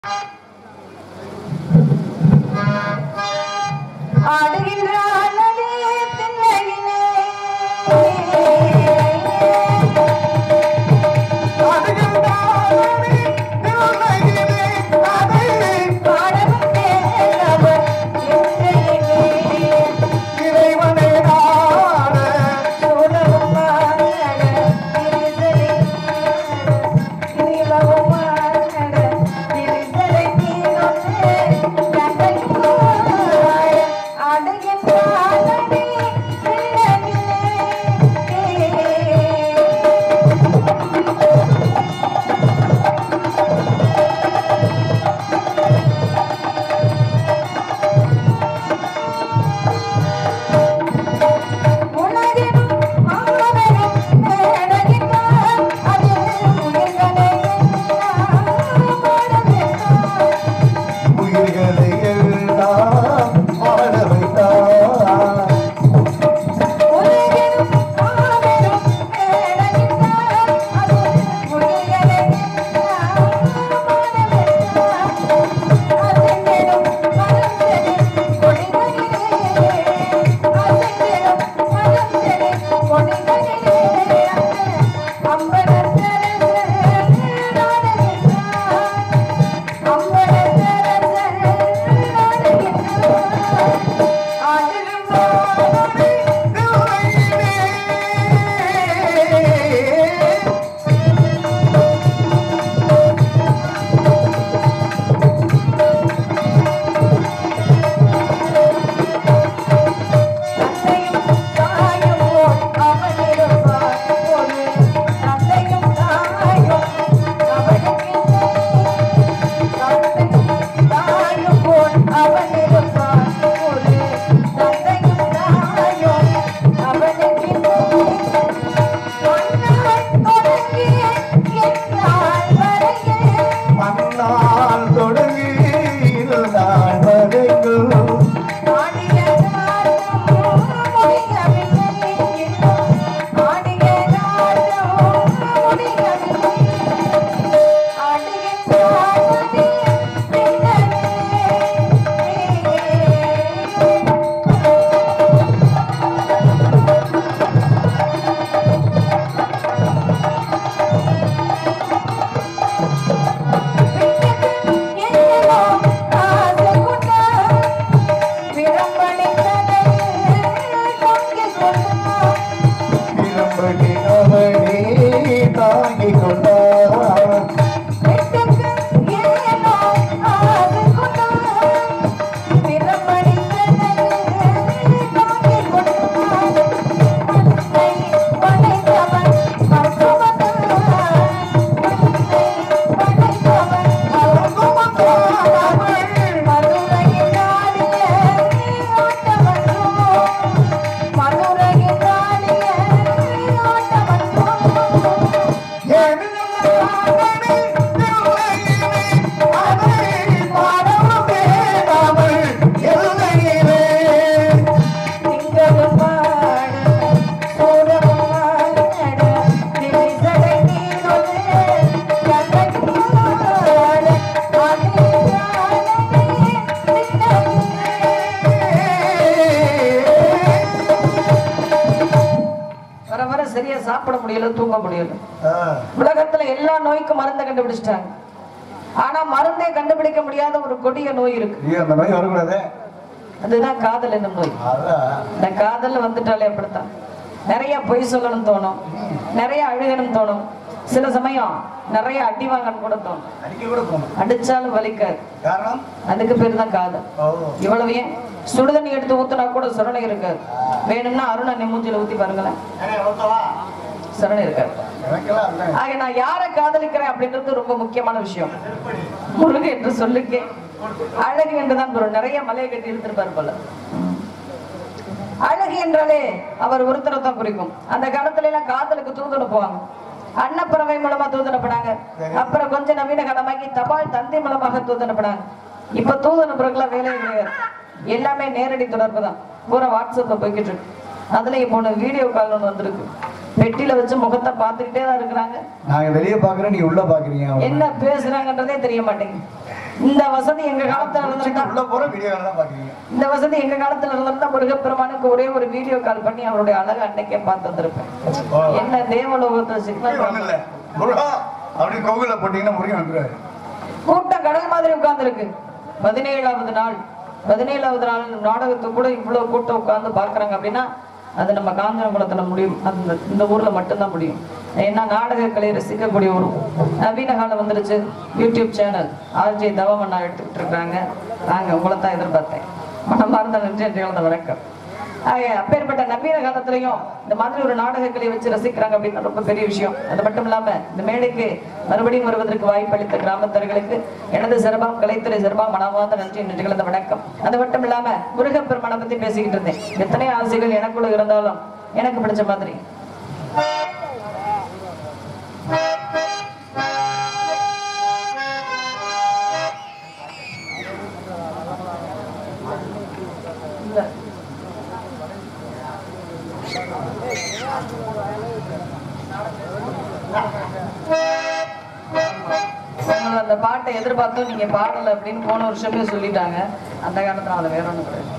ஆடுகின்ற அழகே திண்ணையிலே பாடவும் தேனவர் எந்தையிலே சூழவும் மாநட திரிசலை நீளவும் மாநட திரிசலை நீளொன்று கண்டையாய் ஆடுகின்ற அழகே திண்ணையிலே உலகினும் மாபெரும் மேடையிட்டார் அது உயிர்களை எல்லாம் பாடவேண்டாம். உலகினும் மாபெரும் மேடையிட்டார் அது உயிர்களை எல்லாம் பாடவேண்டாம். அசைந்திடும் மலர்ந்தது கொடிகளிலே அசைந்திடும் மலர்ந்தது கொடிகளிலே அந்த அம்பலத்தரசர் நாடுகின்றார் அம்பலத்தரசர் நாடுகின்றார் ஆடுகின்றார் தந்தையும் தாயும் போல் அவன் இருப்பார் ஒரு தந்தையும் தாயும் அவனுக்கு தந்தையும் தாயும் போல் அவன் இருப்பார் ஒரு தந்தையும் தாயும் அவனுக்கு பொன்னால் தொடங்கிய எந்நாள் வரையே ஆடிய நாட்டம் முடியவில்லை ஆடிய நாட்டம் முடியவில்லை ஆடுகின்றானே பின்னமே என்னோ ஆசை கொண்டார் விரம்பணி தலையில் தொங்கி கொண்டார் வெட்டுக்கு ஏனோ ஆசை கொண்டார் விரம்பணி தலையில் தொங்கி கொண்டார் மண்ணை படைத்தவன் மருத்துவத்தான் மண்ணை படைத்தவன் மருத்துவத்தான் மதுரையில் ஆடிய ஆட்டமன்றோ மதுரையில் ஆடிய ஆட்டமன்றோ திங்களும் பாட சூரமும் மாட திரிசடை நீனொரு கண்ணையும் பாட அதிகாலையே வர வர சரியா சாப்பிட முடியல தூங்க முடியல உலகத்துல எல்லா நோய்க்கும் மருந்தை கண்டுபிடிச்சிட்டாங்க ஆனா மருந்தே கண்டுபிடிக்க முடியாத ஒரு கொடிய நோய் இருக்கு அந்த நோய் வரக்கூடாது அதுதான் காதல் என்னும் நோய் அதான் இந்த காதல்ல வந்துட்டாலே அப்படித்தான் நிறைய பொய் சொல்லணும் தோணும் நிறைய அழுகணும் தோணும் சில சமயம் நிறைய அடி வாங்கணும் கூட தோணும் அடிக்க கூட போகணும் அடிச்சாலும் வலிக்காது காரணம் அதுக்கு பேர் தான் காதல் ஓ இவ்வளவு ஏன் சுடுதண்ணி எடுத்து ஊத்துனா கூட சரணை இருக்காது வேணும்னா அருணா மூஞ்சில ஊத்தி பாருங்களேன் ஏன்னா, ஓகேவா? சரணை இருக்காது எனக்கெல்லாம் அதுதான். ஆக நான் யாரை காதலிக்கிறேன் அப்படின்றது ரொம்ப முக்கியமான விஷயம் முருகு என்று சொல்லுக்கே அழகு என்றுதான் ஒரு நிறைய மலையை கட்டி எடுத்திருப்பாரு போல அழகு என்றாலே அவர் ஒருத்தரை தான் குறிக்கும் அந்த காலத்துல எல்லாம் காதலுக்கு தூது அனுப்புவாங்க அன்னப்பறவை மூலமா தூது அனுப்புனாங்க அப்புறம் கொஞ்சம் நவீன காலமாக்கி தபால் தந்தி மூலமாக தூது அனுப்புனாங்க இப்ப தூது அனுப்புறதுக்குலாம் வேலையே கிடையாது எல்லாமே நேரடி தொடர்பு தான் பூரா வாட்ஸ்அப்ல போய்கிட்டு இருக்கு அதுல இப்போ ஒண்ணு வீடியோ கால் ஒண்ணு வந்திருக்கு பெட்டியில வச்சு முகத்தை பார்த்துக்கிட்டே தான் இருக்கிறாங்க நாங்க வெளிய பாக்குறோம் நீ உள்ள பாக்குறீங்க என்ன பேசுறாங்கன்றதே தெரிய மாட்டேங்குது இந்த வசதி எங்க காலத்துல இருந்திருந்தா உள்ள போற வீடியோ தான் பாக்குறீங்க இந்த வசதி எங்க காலத்துல இருந்திருந்தா முருகப்பெருமானுக்கு ஒரே ஒரு வீடியோ கால் பண்ணி அவருடைய அழகு அன்னைக்கே பார்த்து வந்திருப்பேன் ஓ. என்ன தேவலோகத்துல சிக்னல் ஒண்ணு இல்ல முருகா அப்படி கோவில போட்டீங்கன்னா முருகன் வந்துருவாரு கூட்டம் கடல் மாதிரி உட்கார்ந்துருக்கு பதினேழாவது நாள் பதினேழாவது நாள் நாடகத்துக்கு கூட இவ்வளவு கூட்டம் உட்கார்ந்து பாக்குறாங்க அப்படின்னா அது நம்ம காஞ்சனகுளத்துல முடியும் அந்த இந்த ஊர்ல மட்டும்தான் முடியும் ஏன்னா நாடக கலை ரசிக்கக்கூடிய ஒரு நவீன காலம் வந்துருச்சு யூடியூப் சேனல் ஆர்ஜே தவமண்ணா எடுத்துக்கிட்டு இருக்காங்க நாங்க உங்களை தான் எதிர்பார்த்தேன் மனமார்ந்த நன்றி என்று எழுத வணக்கம் ஆக, அப்பேற்பட்ட நவீன காலத்திலையும் இந்த மாதிரி ஒரு நாடக கலை வச்சு ரசிக்கிறாங்க அப்படின்னு ரொம்ப பெரிய விஷயம் அது மட்டும் இல்லாம இந்த மேடைக்கு மறுபடியும் வருவதற்கு வாய்ப்பளித்த கிராமத்தர்களுக்கு எனது சிறப்பாம் கலைத்துறை சிறப்பாக மனமார்ந்த நன்றி நன்றி கலந்த வணக்கம் அது மட்டும் இல்லாம முருகப்பெருமானை பத்தி பேசிக்கிட்டு இருந்தேன் எத்தனை ஆசைகள் எனக்குள்ள இருந்தாலும் எனக்கு பிடிச்ச மாதிரி இல்ல உங்களை அந்த பாட்டை எதிர்பார்த்தோம் நீங்க பாடல அப்படின்னு போன வருஷமே சொல்லிட்டாங்க அந்த காலத்துல அதை வேற ஒண்ணு கிடையாது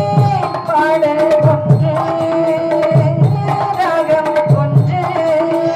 பாடல் ஒன்று ராகம் ஒன்று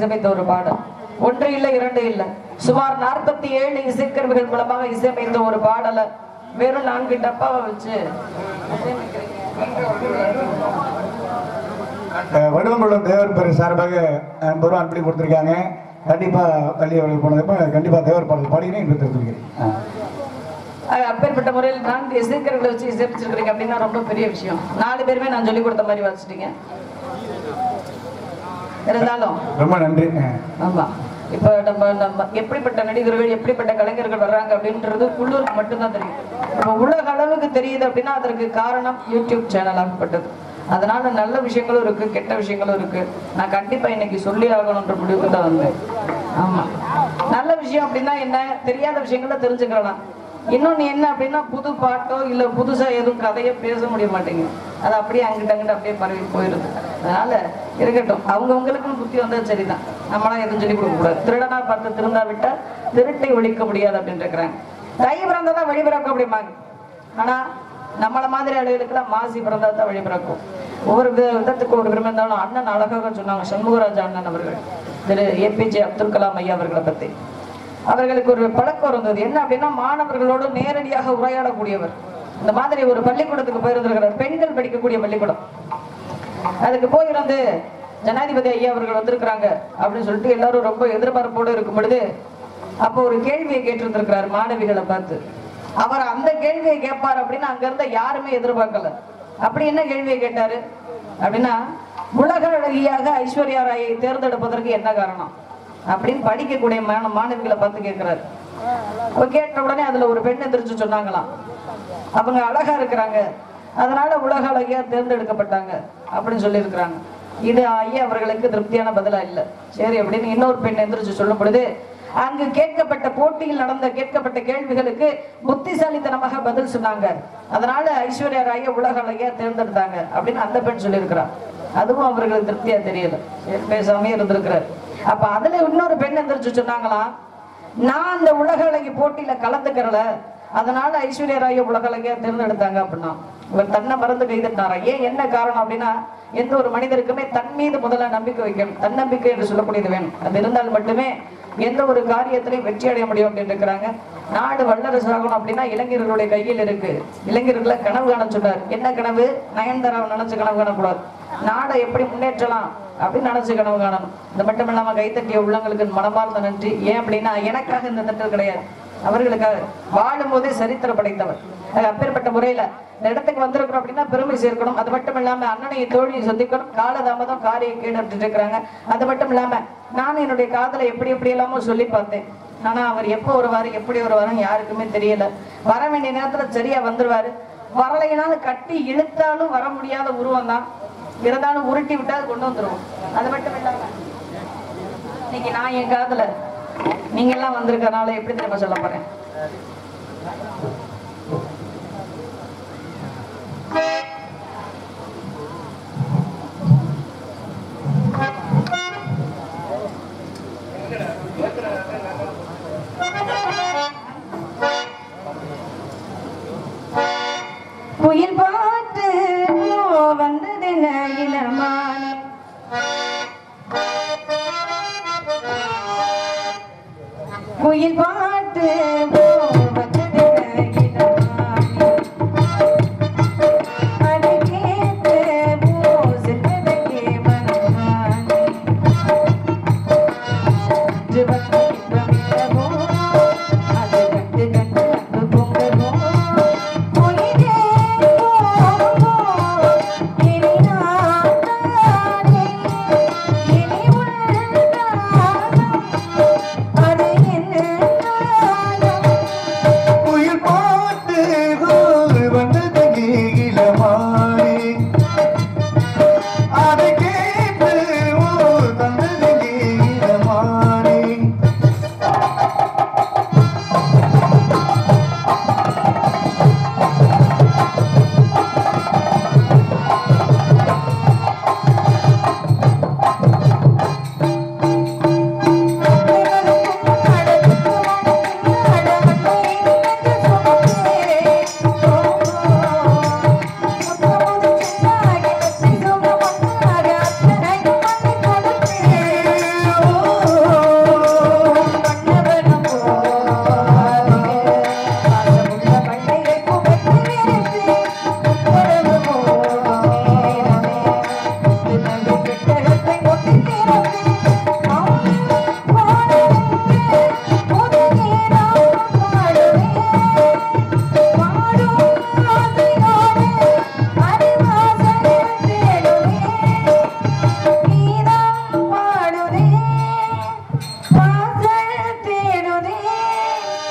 இசையமைத்த ஒரு பாடல் ஒன்று இல்லை இரண்டு இல்லை சுமார் நாற்பத்தி ஏழு இசைக்கருவிகள் மூலமாக இசையமைத்த ஒரு பாடலை வெறும் நான்கு டப்பாவை வச்சு அஹ் வடுவங்குளம் தேவர் பேர் சார்பாக ஐம்பது ரூபா அன்பளி கொடுத்துருக்காங்க கண்டிப்பா பள்ளி அவர்கள் போனதப்ப கண்டிப்பா தேவர் பாடல் பாடினே என்று தெரிஞ்சுக்கிறேன் அஹ் அப்பேற்பட்ட முறையில் நான்கு இசைக்கருவிகளை வச்சு இசைப்பிச்சிருக்கிறீங்க அப்படின்னா ரொம்ப பெரிய விஷயம் நாலு பேருமே நான் சொல்லி கொடுத்த மாதிரி வச்சுட்டீங்க இருந்தாலும் ரொம்ப நன்றி அஹ் ஆமா இப்ப நம்ம நம்ம எப்படிப்பட்ட நடிகர்கள் எப்படிப்பட்ட கலைஞர்கள் வர்றாங்க அப்படின்றது உள்ளூருக்கு மட்டும்தான் தெரியும் இப்ப உலக அளவுக்கு தெரியுது அப்படின்னா அதற்கு காரணம் யூடியூப் சேனல் ஆகப்பட்டது அதனால நல்ல விஷயங்களும் இருக்கு கெட்ட விஷயங்களும் இருக்கு நான் கண்டிப்பா இன்னைக்கு சொல்லி ஆகணுன்ற முடிவுக்கு தான் வந்தேன் ஆமா நல்ல விஷயம் அப்படின்னா என்ன தெரியாத விஷயங்கள தெரிஞ்சுக்கலாம் இன்னொன்னு என்ன அப்படின்னா புது பாட்டோ இல்ல புதுசா எதுவும் கதையோ பேச முடிய மாட்டேங்குது அது அப்படியே அங்கிட்ட அங்கிட்ட அப்படியே பரவி போயிருது அதனால இருக்கட்டும் அவங்கவுங்களுக்கும் புத்தி வந்தது சரிதான் நம்மளாம் எதுவும் சொல்லி கொடுக்க கூடாது திருடனா பார்த்து திருந்தா விட்டா திருட்டை ஒழிக்க முடியாது அப்படின்னு இருக்கிறாங்க தை பிறந்தா வழி பிறக்க அப்படிம்பாங்க ஆனா நம்மள மாதிரி ஆளுகளுக்குலாம் மாசி பிறந்தா தான் வழி பிறக்கும் ஒவ்வொரு வி- விதத்துக்கு ஒரு விரும்பம் இருந்தாலும் அண்ணன் அழகாக சொன்னாங்க சண்முகராஜா அண்ணன் அவர்கள் திரு ஏபிஜே அப்துல் கலாம் ஐயா அவர்களை பத்தி அவர்களுக்கு ஒரு பழக்கம் இருந்தது என்ன அப்படின்னா மாணவர்களோடு நேரடியாக உரையாடக்கூடியவர் இந்த மாதிரி ஒரு பள்ளிக்கூடத்துக்கு போயிருந்திருக்கிறார் பெண்கள் படிக்கக்கூடிய பள்ளிக்கூடம் அதுக்கு போயிருந்து ஜனாதிபதி ஐயா அவர்கள் வந்திருக்கிறாங்க அப்படின்னு சொல்லிட்டு எல்லாரும் ரொம்ப எதிர்பார்ப்போடு இருக்கும் பொழுது அப்போ ஒரு கேள்வியை கேட்டிருந்திருக்கிறார் மாணவிகளை பார்த்து அவர் அந்த கேள்வியை கேட்பார் அப்படின்னு அங்க இருந்த யாருமே எதிர்பார்க்கல அப்படி என்ன கேள்வியை கேட்டாரு அப்படின்னா உலக அழகியாக ஐஸ்வர்யா ராயை தேர்ந்தெடுப்பதற்கு என்ன காரணம் அப்படின்னு படிக்கக்கூடிய மாண- மாணவிகளை பார்த்து கேட்கிறாரு அப்ப கேட்ட உடனே அதுல ஒரு பெண் எந்திரிச்சு சொன்னாங்களாம் அவங்க அழகா இருக்கிறாங்க அதனால உலக அழகியா தேர்ந்தெடுக்கப்பட்டாங்க அப்படின்னு சொல்லியிருக்கிறாங்க இது ஐயா அவர்களுக்கு திருப்தியான பதிலா இல்ல சரி அப்படின்னு இன்னொரு பெண் எந்திரிச்சு சொல்லும் பொழுது அங்கு கேட்கப்பட்ட போட்டியில் நடந்த கேட்கப்பட்ட கேள்விகளுக்கு புத்திசாலித்தனமாக பதில் சொன்னாங்க அதனால ஐஸ்வர்யா ராய உலக அழகியா தேர்ந்தெடுத்தாங்க அப்படின்னு அந்த பெண் சொல்லியிருக்கிறார் அதுவும் அவர்களுக்கு திருப்தியா தெரியல சரி பேசாமே இருந்திருக்கிறார் அப்ப அதுல இன்னொரு பெண் எந்திரிச்சு சொன்னாங்களாம் நான் அந்த உலக அழகி போட்டியில கலந்துக்கிறல அதனால ஐஸ்வர்யா ராய உலக அழகியா தேர்ந்தெடுத்தாங்க அப்படின்னா இவர் தன்னை மறந்து கைதட்டாரா ஏன் என்ன காரணம் அப்படின்னா எந்த ஒரு மனிதருக்குமே தன் மீது முதல்ல நம்பிக்கை வைக்கணும் தன்னம்பிக்கை என்று சொல்லக்கூடியது வேணும் அது இருந்தால் மட்டுமே எந்த ஒரு காரியத்திலையும் வெற்றி அடைய முடியும் அப்படின்னு இருக்கிறாங்க நாடு வல்லரசு ஆகணும் அப்படின்னா இளைஞர்களுடைய கையில் இருக்கு இளைஞர்களை கனவு காண சொன்னார் என்ன கனவு நயன்தாராவை நினைச்சு கனவு காணக்கூடாது நாடை எப்படி முன்னேற்றலாம் அப்படின்னு நினைச்சு கனவு காணணும் இது மட்டும் இல்லாம கைத்தட்டிய உள்ளங்களுக்கு மனமார்ந்த நன்றி ஏன் அப்படின்னா எனக்காக இந்த தட்டல் கிடையாது அவர்களுக்காக வாழும் போதே சரித்திரம் படைத்தவர் அது அப்பேற்பட்ட முறையில இந்த இடத்துக்கு வந்திருக்கிறோம் அப்படின்னா பெருமை சேர்க்கணும் அது மட்டும் இல்லாம அண்ணனை தோழியை சந்திக்கணும் காலதாமதம் காரிய கேடு அப்படின்னு இருக்கிறாங்க அது மட்டும் இல்லாம நானும் என்னுடைய காதலை எப்படி எப்படி எல்லாமோ சொல்லி பார்த்தேன் ஆனா அவர் எப்போ வருவாரு எப்படி வருவாருன்னு யாருக்குமே தெரியல வர வேண்டிய நேரத்துல சரியா வந்துருவாரு வரலைனாலும் கட்டி இழுத்தாலும் வர முடியாத உருவம் தான் இருந்தாலும் உருட்டி விட்டால் கொண்டு வந்துருவோம் அது மட்டும் இல்லாம இன்னைக்கு நான் என் காதுல நீங்க எல்லாம் வந்திருக்கனால எப்படி தெரியுமா சொல்ல போறேன் குயில் பாட்டு வந்ததென இளமானே குயில் பாட்டு வந்ததென இளமானே அதை கேட்டு பூசித்ததற்கே மனமானே ஜிவத்தை பிரமித்தவோ அது கண்டு கண்டு அன்பு பொங்கவோ உயிரே போ இனி நான் தானே இனி உள்காலம் அது என்ன காலம் உயிர் பாட்டு வந்தது நீளமானே அதை கேட்டு ஓ தந்தது நீளமானே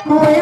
உயர்